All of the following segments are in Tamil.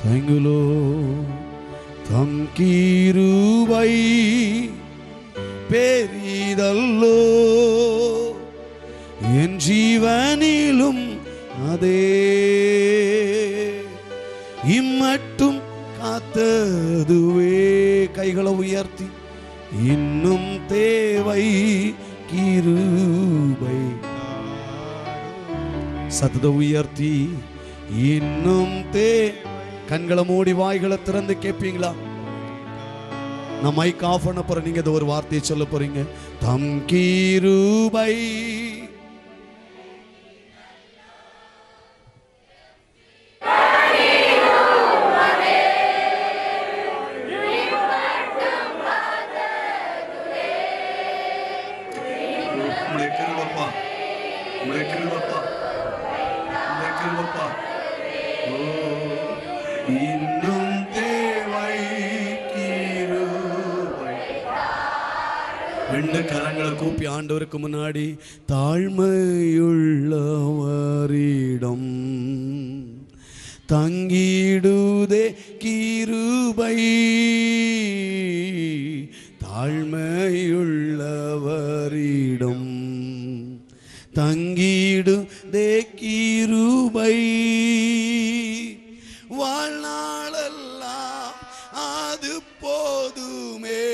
தங்குலோ தம் கீருவை பெரிதல்லோ என் ஜீவனிலும் அதே இம்மட்டும் காத்ததுவே கைகளை உயர்த்தி இன்னும் தேவை கிருபை சத்தத உயர்த்தி இன்னும் தே கண்களை மூடி வாய்களை திறந்து கேட்பீங்களா நான் மைக் ஆஃப் பண்ண போறேன் நீங்க இந்த ஒரு வார்த்தையை சொல்ல போறீங்க தம் கீருபை உம்முடைய கிருபப்பா உம்முடைய கிருபப்பா உம்முடைய கிருபப்பா ஓ இன்னும் தேவை கிருபை ரெண்டு கரங்களை கூப்பி ஆண்டவருக்கு முன்னாடி தாழ்மையுள்ளவரிடம் தங்கிடுதே கிருபை தாழ்மையுள்ளவரிடம் தங்கிடுதே கிருபை வாழ்நாளெல்லாம் அது போதுமே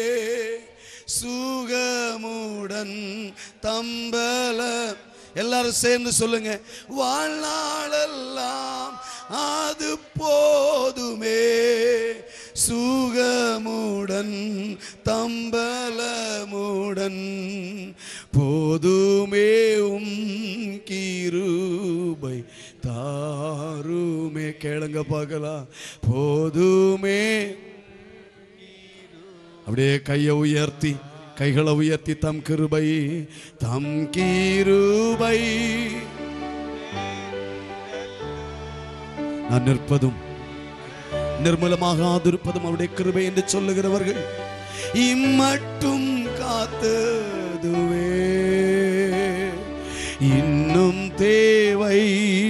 சுகமுடன் தம்பல எல்லாரும் சேர்ந்து சொல்லுங்க வாழ்நாளெல்லாம் அது போதுமே சுகமுடன் தம்பலமுடன் போதுமே உம் கிருபை தாருமே கேளுங்க பார்க்கலாம் போதுமே அப்படியே கையை உயர்த்தி கைகளை உயர்த்தி தம் கிருபை தம் கிருபை நான் நிற்பதும் நிர்மலமாகாதிருப்பதும் அவருடைய கிருபை என்று சொல்லுகிறவர்கள் இம்மட்டும் காத்ததுவே இன்னும் தேவை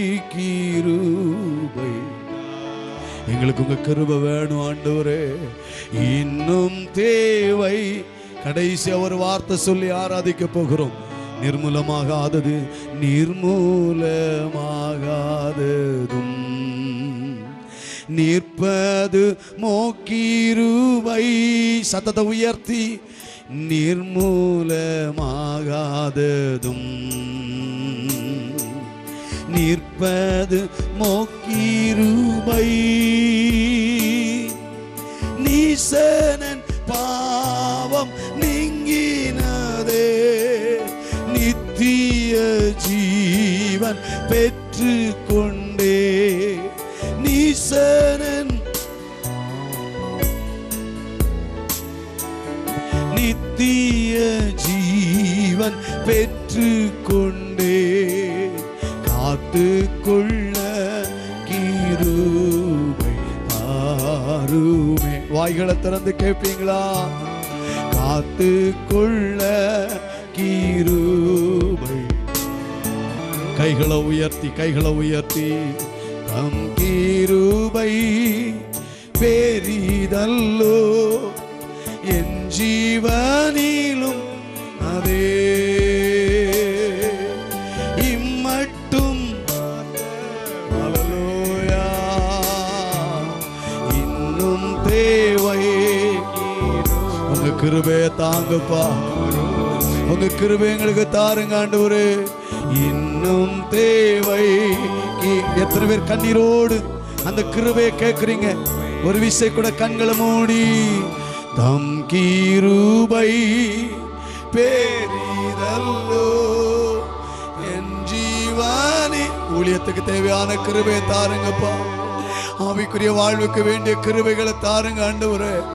கிருபை எங்களுக்கு உங்க கிருபை வேணும் ஆண்டவரே இன்னும் தேவை கடைசியா ஒரு வார்த்தை சொல்லி ஆராதிக்க போகிறோம் நிர்மூலமாகாதது நிர்மூலமாகாததும் நிற்பது மோக்கிருவை சத்தத்தை உயர்த்தி நிர்மூலமாகாததும் நிற்பது மோக்கிருபை நீசனன் பாவம் நீங்கினதே நித்திய ஜீவன் பெற்று கொண்டே நீசனன் நித்திய ஜீவன் பெற்று கொண்டே காத்து கொள்ள கீருபை தாருமே வாய்களை திறந்து கேட்பீங்களா காத்து கொள்ள கீருபை கைகளை உயர்த்தி கைகளை உயர்த்தி தம் கீருபை பெரிதல்லோ என் ஜீவனிலும் அதே இம்மட்டும் ஹalleluya இன்னும் தேவை உங்க கிருபையை தாங்கப்பா உங்க கிருபை எங்களுக்கு தாருங்க ஆண்டவரே இன்னும் தேவை கி- எத்தனை பேர் கண்ணீரோடு அந்த கிருபையை கேட்குறீங்க ஒரு விசை கூட கண்களை மூடி தம் கீருபை பேரிதல்லோ என் ஜீவானி ஊழியத்துக்கு தேவையான கிருபையை தாருங்கப்பா ஆவிக்குரிய வாழ்வுக்கு வேண்டிய கிருபைகளை தாருங்க ஆண்டவரே